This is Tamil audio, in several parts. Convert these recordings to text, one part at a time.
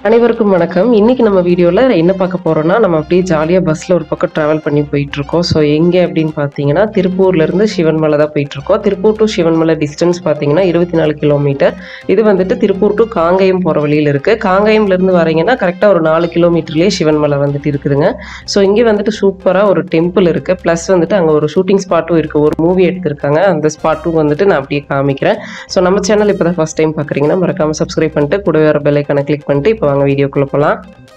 அனைவருக்கும் வணக்கம் இன்னைக்கு நம்ம வீடியோவில் என்ன பார்க்க போறோம்னா நம்ம அப்படியே ஜாலியாக பஸ்ஸில் ஒரு பக்கம் ட்ராவல் பண்ணி போயிட்டு இருக்கோம் ஸோ எங்கே அப்படின்னு பார்த்தீங்கன்னா திருப்பூர்லேருந்து சிவன்மலை தான் போயிட்டு இருக்கோம் திருப்பூர் டு சிவன்மலை டிஸ்டன்ஸ் பார்த்தீங்கன்னா இருபத்தி நாலு கிலோமீட்டர் இது வந்துட்டு திருப்பூர் டு காங்கயம் போகிற வழியில் இருக்குது காங்கயம்லேருந்து வரீங்கன்னா கரெக்டாக ஒரு நாலு கிலோமீட்டர்லேயே சிவன்மலை வந்துட்டு இருக்குதுங்க ஸோ இங்கே வந்துட்டு சூப்பராக ஒரு டெம்பிள் இருக்குது ப்ளஸ் வந்துட்டு அங்கே ஒரு ஷூட்டிங் ஸ்பாட்டும் இருக்குது ஒரு மூவி எடுத்திருக்காங்க அந்த ஸ்பாட்டும் வந்துட்டு நான் அப்படியே காமிக்கிறேன் ஸோ நம்ம சேனல் இப்போ தான் ஃபஸ்ட் டைம் பார்க்குறீங்கன்னா மறக்காமல் சப்ஸ்கிரைப் பண்ணிட்டு கூட வேறு பெல்லைக்கான கிளிக் பண்ணிட்டு இப்போ வாங்க வீடியோக்குள்ளே போகலாம்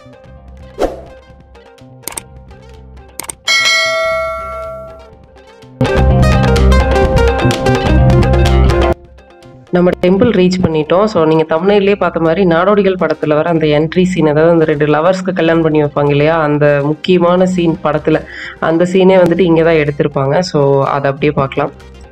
நம்ம டெம்பிள் ரீச் பண்ணிட்டோம் ஸோ நீங்கள் தமிழ்லேயே பார்த்த மாதிரி நாடோடிகள் படத்தில் வர அந்த என்ட்ரி சீன் அதாவது அந்த ரெண்டு லவர்ஸ்க்கு கல்யாணம் பண்ணி வைப்பாங்க இல்லையா அந்த முக்கியமான சீன் படத்தில் அந்த சீனே வந்துட்டு இங்கே தான் எடுத்திருப்பாங்க ஸோ அதை அப்படியே பார்க்கலாம்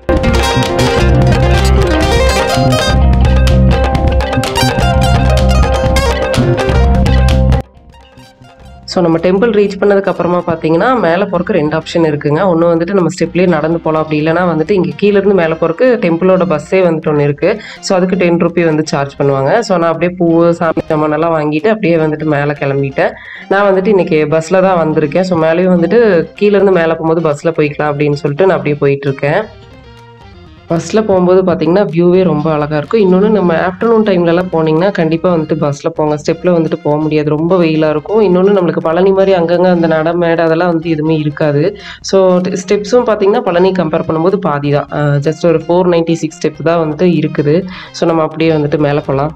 ஸோ நம்ம டெம்பிள் ரீச் பண்ணதுக்கு அப்புறமா பார்த்தீங்கன்னா மேலே போகிறக்கு ரெண்டு ஆப்ஷன் இருக்குங்க ஒன்று வந்துட்டு நம்ம ஸ்டெப்லேயே நடந்து போகலாம் அப்படி இல்லைனா வந்துட்டு இங்கே கீழேருந்து மேலே போகிறக்கு டெம்பிளோட பஸ்ஸே வந்துட்டு ஒன்று இருக்குது ஸோ அதுக்கு டென் ருபி வந்து சார்ஜ் பண்ணுவாங்க ஸோ நான் அப்படியே பூ சாமி சாமானெல்லாம் வாங்கிட்டு அப்படியே வந்துட்டு மேலே கிளம்பிட்டேன் நான் வந்துட்டு இன்றைக்கி பஸ்ஸில் தான் வந்திருக்கேன் ஸோ மேலேயும் வந்துட்டு கீழேருந்து மேலே போகும்போது பஸ்ஸில் போய்க்கலாம் அப்படின்னு சொல்லிட்டு நான் அப்படியே போயிட்டுருக்கேன் பஸ்ஸில் போகும்போது பார்த்தீங்கன்னா வியூவே ரொம்ப அழகாக இருக்கும் இன்னொன்று நம்ம ஆஃப்டர்நூன் டைம்லலாம் போனீங்கன்னா கண்டிப்பாக வந்துட்டு பஸ்ஸில் போங்க ஸ்டெப்பில் வந்துட்டு போக முடியாது ரொம்ப வெயிலாக இருக்கும் இன்னொன்று நம்மளுக்கு பழனி மாதிரி அங்கங்கே அந்த நட மேடை அதெல்லாம் வந்து எதுவுமே இருக்காது ஸோ ஸ்டெப்ஸும் பார்த்தீங்கன்னா பழனி கம்பேர் பண்ணும்போது பாதி தான் ஜஸ்ட் ஒரு ஃபோர் நைன்ட்டி சிக்ஸ் ஸ்டெப் தான் வந்துட்டு இருக்குது ஸோ நம்ம அப்படியே வந்துட்டு மேலே போகலாம்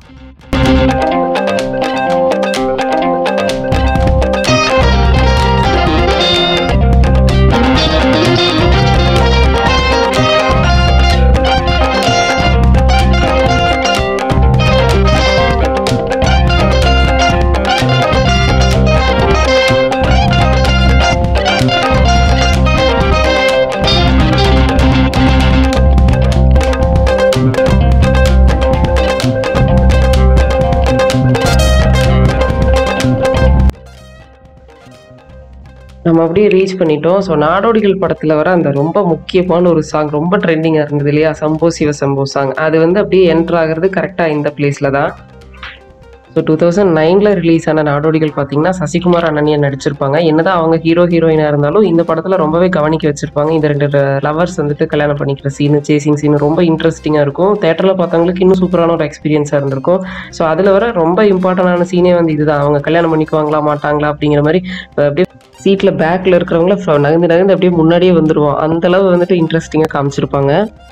நம்ம அப்படியே ரீச் பண்ணிட்டோம் ஸோ நாடோடிகள் படத்தில் வர அந்த ரொம்ப முக்கியமான ஒரு சாங் ரொம்ப ட்ரெண்டிங்காக இருந்தது இல்லையா சம்போ சிவ சம்போ சாங் அது வந்து அப்படியே என்ட்ரு ஆகிறது கரெக்டாக இந்த பிளேஸில் தான் ஸோ டூ தௌசண்ட் நைனில் ரிலீஸ் ஆன நாடோடிகள் பார்த்தீங்கன்னா சசிகுமார் அண்ணனியா நடிச்சிருப்பாங்க என்னதான் அவங்க ஹீரோ ஹீரோயினாக இருந்தாலும் இந்த படத்தில் ரொம்பவே கவனிக்க வச்சிருப்பாங்க இந்த ரெண்டு லவர்ஸ் வந்துட்டு கல்யாணம் பண்ணிக்கிற சீனு சேசிங் சீனு ரொம்ப இன்ட்ரெஸ்டிங்காக இருக்கும் தேட்டரில் பார்த்தவங்களுக்கு இன்னும் சூப்பரான ஒரு எக்ஸ்பீரியன்ஸாக இருந்திருக்கும் ஸோ அதில் வர ரொம்ப இம்பார்ட்டண்டான சீனே வந்து இதுதான் அவங்க கல்யாணம் பண்ணிக்குவாங்களா மாட்டாங்களா அப்படிங்கிற மாதிரி அப்படியே சீட்டில் பேக்கில் இருக்கிறவங்கள நகர்ந்து நகர்ந்து அப்படியே முன்னாடியே வந்துடுவோம் அந்த அளவு வந்துட்டு இன்ட்ரெஸ்டிங்காக காமிச்சிருப்பாங்க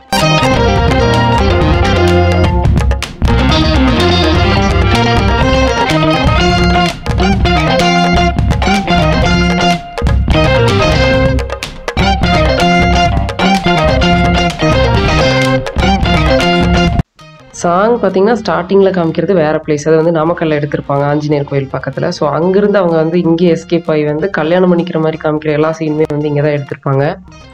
சாங் பார்த்தீங்கன்னா ஸ்டார்டிங்கில் காமிக்கிறது வேறு பிளேஸ் அது வந்து நாமக்கல்ல எடுத்திருப்பாங்க ஆஞ்சநேயர் கோயில் பக்கத்தில் ஸோ அங்கேருந்து அவங்க வந்து இங்கே எஸ்கேப் ஆகி வந்து கல்யாணம் பண்ணிக்கிற மாதிரி காமிக்கிற எல்லா சீனுமே வந்து இங்கே தான் எடுத்திருப்பாங்க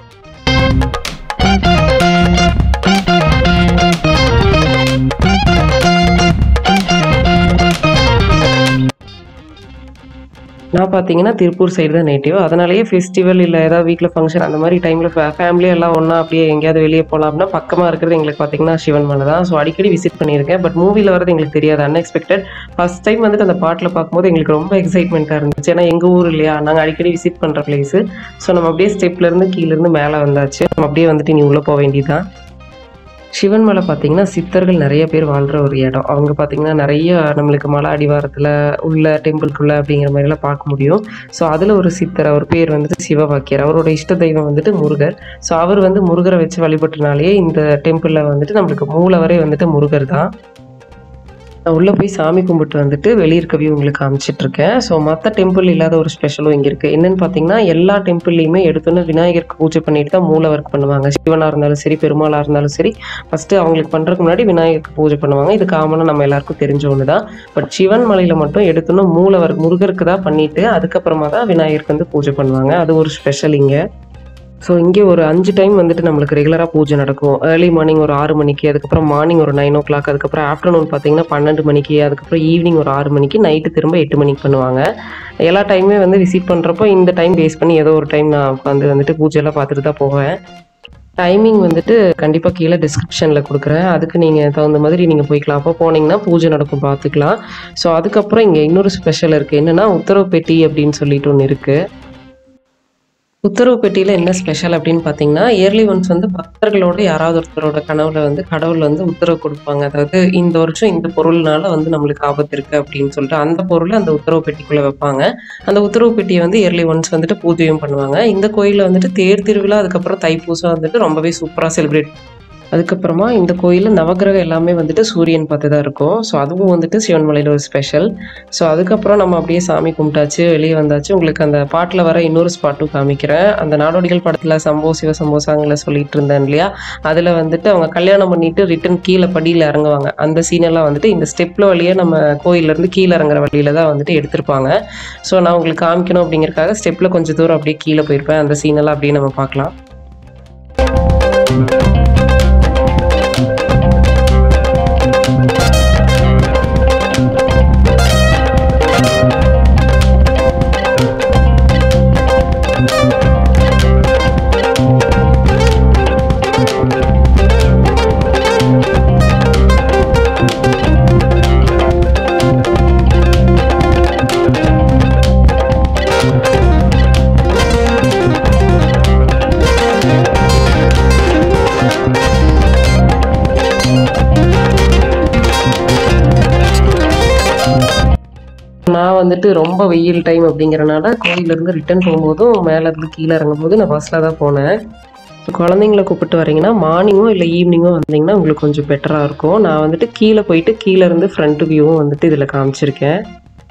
நான் பார்த்தீங்கன்னா திருப்பூர் சைடு தான் நேட்டிவ் அதனாலேயே ஃபெஸ்டிவல் இல்லை ஏதாவது வீட்டில் ஃபங்க்ஷன் அந்த மாதிரி டைமில் ஃபேமிலி எல்லாம் ஒன்றா அப்படியே எங்கேயாவது வெளியே போகலாம் அப்படின்னா பக்கமாக இருக்கிறது எங்களுக்கு பார்த்தீங்கன்னா சிவன் மலை தான் ஸோ அடிக்கடி விசிட் பண்ணியிருக்கேன் பட் மூவியில் வரது எங்களுக்கு தெரியாது அன்எக்ஸ்பெக்டட் ஃபஸ்ட் டைம் வந்துட்டு அந்த பாட்டில் பார்க்கும்போது எங்களுக்கு ரொம்ப எக்ஸைட்மெண்ட்டாக இருந்துச்சு ஏன்னா எங்கள் ஊர் இல்லையா நாங்கள் அடிக்கடி விசிட் பண்ணுற பிளேஸு ஸோ நம்ம அப்படியே ஸ்டெப்லேருந்து கீழேருந்து மேலே வந்தாச்சு நம்ம அப்படியே வந்துட்டு நீ உள்ளே போக வேண்டியதுதான் சிவன் மலை பார்த்தீங்கன்னா சித்தர்கள் நிறைய பேர் வாழ்கிற ஒரு இடம் அவங்க பார்த்தீங்கன்னா நிறைய நம்மளுக்கு மலை அடிவாரத்தில் உள்ள டெம்பிள்குள்ளே அப்படிங்கிற மாதிரிலாம் பார்க்க முடியும் ஸோ அதில் ஒரு சித்தர் அவர் பேர் வந்துட்டு சிவவாக்கியர் அவரோட இஷ்ட தெய்வம் வந்துட்டு முருகர் ஸோ அவர் வந்து முருகரை வச்சு வழிபட்டனாலேயே இந்த டெம்பிளில் வந்துட்டு நம்மளுக்கு மூலவரே வந்துட்டு முருகர் தான் நான் உள்ளே போய் சாமி கும்பிட்டு வந்துட்டு வெளியிருக்க வியூ உங்களுக்கு காமிச்சிட்டு இருக்கேன் ஸோ மற்ற டெம்பிள் இல்லாத ஒரு ஸ்பெஷலும் இங்கே இருக்குது என்னன்னு பார்த்தீங்கன்னா எல்லா டெம்பிள்லையுமே எடுத்தோன்னே விநாயகருக்கு பூஜை பண்ணிட்டு தான் மூல ஒர்க் பண்ணுவாங்க சிவனாக இருந்தாலும் சரி பெருமாளாக இருந்தாலும் சரி ஃபஸ்ட்டு அவங்களுக்கு பண்ணுறதுக்கு முன்னாடி விநாயகருக்கு பூஜை பண்ணுவாங்க இது காமனாக நம்ம எல்லாருக்கும் தெரிஞ்ச ஒன்று தான் பட் சிவன் மலையில் மட்டும் எடுத்தோன்னே மூலவர் முருகருக்கு தான் பண்ணிட்டு அதுக்கப்புறமா தான் விநாயகருக்கு வந்து பூஜை பண்ணுவாங்க அது ஒரு ஸ்பெஷல் இங்கே ஸோ இங்கே ஒரு அஞ்சு டைம் வந்துட்டு நம்மளுக்கு ரெகுலராக பூஜை நடக்கும் ஏர்லி மார்னிங் ஒரு ஆறு மணிக்கு அதுக்கப்புறம் மார்னிங் ஒரு நைன் ஓ கிளாக் அதுக்கப்புறம் ஆஃப்டர்நூன் பார்த்தீங்கன்னா பன்னெண்டு மணிக்கு அதுக்கப்புறம் ஈவினிங் ஒரு ஆறு மணிக்கு நைட்டு திரும்ப எட்டு மணிக்கு பண்ணுவாங்க எல்லா டைமுமே வந்து விசிட் பண்ணுறப்போ இந்த டைம் பேஸ் பண்ணி ஏதோ ஒரு டைம் நான் உட்காந்து வந்துட்டு பூஜையெல்லாம் பார்த்துட்டு தான் போவேன் டைமிங் வந்துட்டு கண்டிப்பாக கீழே டிஸ்கிரிப்ஷனில் கொடுக்குறேன் அதுக்கு நீங்கள் தகுந்த மாதிரி நீங்கள் போய்க்கலாம் அப்போ போனீங்கன்னா பூஜை நடக்கும் பார்த்துக்கலாம் ஸோ அதுக்கப்புறம் இங்கே இன்னொரு ஸ்பெஷல் இருக்குது என்னென்னா உத்தரவு பெட்டி அப்படின்னு சொல்லிட்டு ஒன்று இருக்குது உத்தரவு பெட்டியில் என்ன ஸ்பெஷல் அப்படின்னு பார்த்தீங்கன்னா இயர்லி ஒன்ஸ் வந்து பக்தர்களோட யாராவது ஒருத்தரோட கனவுல வந்து கடவுள் வந்து உத்தரவு கொடுப்பாங்க அதாவது இந்த வருஷம் இந்த பொருள்னால வந்து நம்மளுக்கு ஆபத்து இருக்கு அப்படின்னு சொல்லிட்டு அந்த பொருளை அந்த உத்தரவு பெட்டிக்குள்ள வைப்பாங்க அந்த உத்தரவு பெட்டியை வந்து இயர்லி ஒன்ஸ் வந்துட்டு பூஜையும் பண்ணுவாங்க இந்த கோயிலில் வந்துட்டு தேர் திருவிழா அதுக்கப்புறம் தைப்பூசம் வந்துட்டு ரொம்பவே சூப்பராக செலிப்ரேட் அதுக்கப்புறமா இந்த கோயிலில் நவக்கிரகம் எல்லாமே வந்துட்டு சூரியன் பார்த்து தான் இருக்கும் ஸோ அதுவும் வந்துட்டு சிவன்மலையில் ஒரு ஸ்பெஷல் ஸோ அதுக்கப்புறம் நம்ம அப்படியே சாமி கும்பிட்டாச்சு வெளியே வந்தாச்சு உங்களுக்கு அந்த பாட்டில் வர இன்னொரு ஸ்பாட்டும் காமிக்கிறேன் அந்த நாடோடிகள் படத்தில் சம்போ சிவ சம்போசாங்களை சொல்லிட்டு இருந்தேன் இல்லையா அதில் வந்துட்டு அவங்க கல்யாணம் பண்ணிட்டு ரிட்டன் கீழே படியில் இறங்குவாங்க அந்த சீனெல்லாம் வந்துட்டு இந்த ஸ்டெப்பில் வழியே நம்ம கோயிலேருந்து கீழே இறங்குற வழியில தான் வந்துட்டு எடுத்திருப்பாங்க ஸோ நான் உங்களுக்கு காமிக்கணும் அப்படிங்கறக்காக ஸ்டெப்பில் கொஞ்சம் தூரம் அப்படியே கீழே போயிருப்பேன் அந்த சீனெல்லாம் அப்படியே நம்ம பார்க்கலாம் நான் வந்துட்டு ரொம்ப வெயில் டைம் அப்படிங்கறனால கோயிலேருந்து ரிட்டர்ன் போகும்போதும் மேலேருந்து கீழே இறங்கும்போது நான் பஸ்ஸில் தான் போனேன் ஸோ குழந்தைங்கள கூப்பிட்டு வரீங்கன்னா மார்னிங்கோ இல்லை ஈவினிங்கோ வந்தீங்கன்னா உங்களுக்கு கொஞ்சம் பெட்டராக இருக்கும் நான் வந்துட்டு கீழே போயிட்டு கீழே இருந்து ஃப்ரண்ட் வியூவும் வந்துட்டு இதில் காமிச்சிருக்கேன்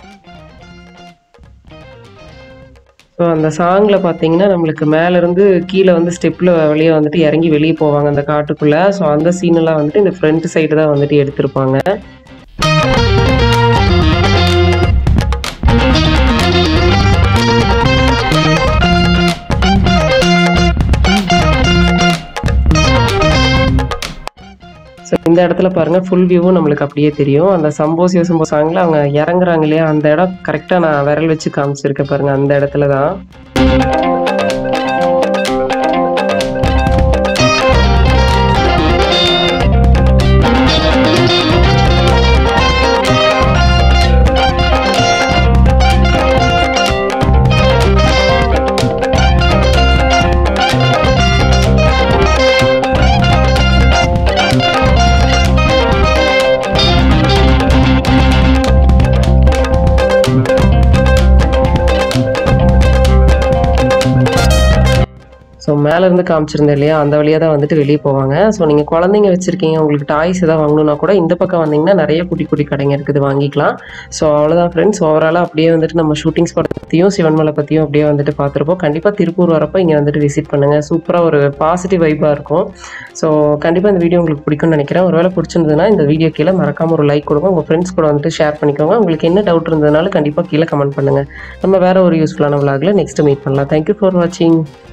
ஸோ அந்த சாங்கில் பார்த்தீங்கன்னா நம்மளுக்கு மேலேருந்து கீழே வந்து ஸ்டெப்பில் வெளியே வந்துட்டு இறங்கி வெளியே போவாங்க அந்த காட்டுக்குள்ளே ஸோ அந்த சீனெல்லாம் வந்துட்டு இந்த ஃப்ரண்ட் சைடு தான் வந்துட்டு எடுத்திருப்பாங்க ஸோ இந்த இடத்துல பாருங்க ஃபுல் வியூவும் நம்மளுக்கு அப்படியே தெரியும் அந்த சம்போ சிவ சம்போ சாங்கில் அவங்க இறங்குறாங்க இல்லையா அந்த இடம் கரெக்டாக நான் விரல் வச்சு காமிச்சிருக்கேன் பாருங்க அந்த இடத்துல தான் ஸோ மேலேருந்து காமிச்சிருந்தேன் இல்லையா அந்த வழியாக தான் வந்துட்டு வெளியே போவாங்க ஸோ நீங்கள் குழந்தைங்க வச்சுருக்கீங்க உங்களுக்கு டாய்ஸ் எதாவது வாங்கணும்னா கூட இந்த பக்கம் வந்தீங்கன்னா நிறைய குட்டி குட்டி கடைங்க இருக்குது வாங்கிக்கலாம் ஸோ அவ்வளோதான் ஃப்ரெண்ட்ஸ் ஓவராலாக அப்படியே வந்துட்டு நம்ம ஷூட்டிங் ஸ்பாட் பற்றியும் சிவன்மலை பற்றியும் அப்படியே வந்துட்டு பார்த்துருப்போம் கண்டிப்பாக திருப்பூர் வரப்போ இங்கே வந்துட்டு விசிட் பண்ணுங்கள் சூப்பராக ஒரு பாசிட்டிவ் வைப்பாக இருக்கும் ஸோ கண்டிப்பாக இந்த வீடியோ உங்களுக்கு பிடிக்கும்னு நினைக்கிறேன் ஒருவேளை பிடிச்சிருந்ததுன்னா இந்த வீடியோ கீழே மறக்காம ஒரு லைக் கொடுங்க உங்கள் ஃப்ரெண்ட்ஸ் கூட வந்துட்டு ஷேர் பண்ணிக்கோங்க உங்களுக்கு என்ன டவுட் இருந்ததுனாலும் கண்டிப்பாக கீழே கமெண்ட் பண்ணுங்கள் நம்ம வேறு ஒரு யூஸ்ஃபுல்லான விளாகில் நெக்ஸ்ட் மீட் பண்ணலாம் தேங்க்யூ ஃபார் வாட்சிங்